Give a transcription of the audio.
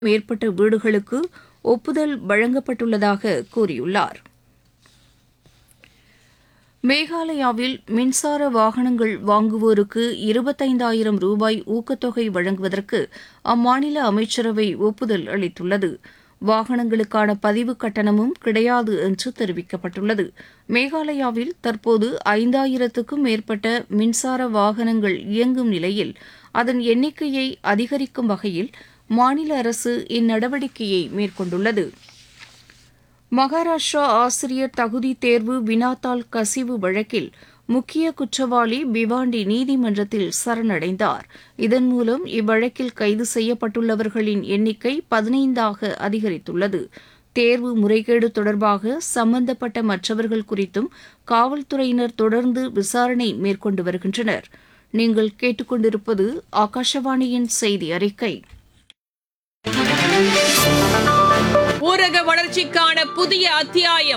மேற்பட்ட வீடுகளுக்கு ஒப்புதல் வழங்கப்பட்டுள்ளதாக கூறியுள்ளார் மேகாலயாவில் மின்சார வாகனங்கள் வாங்குவோருக்கு இருபத்தைந்தாயிரம் ரூபாய் ஊக்கத்தொகை வழங்குவதற்கு அம்மாநில அமைச்சரவை ஒப்புதல் அளித்துள்ளது வாகனங்களுக்கான பதிவு கட்டணமும் கிடையாது என்று தெரிவிக்கப்பட்டுள்ளது மேகாலயாவில் தற்போது ஐந்தாயிரத்துக்கும் மேற்பட்ட மின்சார வாகனங்கள் இயங்கும் நிலையில் அதன் எண்ணிக்கையை அதிகரிக்கும் வகையில் மாநில அரசு இந்நடவடிக்கையை மேற்கொண்டுள்ளது மகாராஷ்டிரா ஆசிரியர் தகுதி தேர்வு வினாத்தாள் கசிவு வழக்கில் முக்கிய குற்றவாளி பிவாண்டி நீதிமன்றத்தில் சரணடைந்தார் இதன் மூலம் இவ்வழக்கில் கைது செய்யப்பட்டுள்ளவர்களின் எண்ணிக்கை பதினைந்தாக அதிகரித்துள்ளது தேர்வு முறைகேடு தொடர்பாக சம்பந்தப்பட்ட மற்றவர்கள் குறித்தும் காவல்துறையினர் தொடர்ந்து விசாரணை மேற்கொண்டு வருகின்றனர் நீங்கள் கேட்டுக்கொண்டிருப்பது ஆகாஷவாணியின் செய்தி அறிக்கை ஊரக வளர்ச்சிக்கான புதிய அத்தியாயம்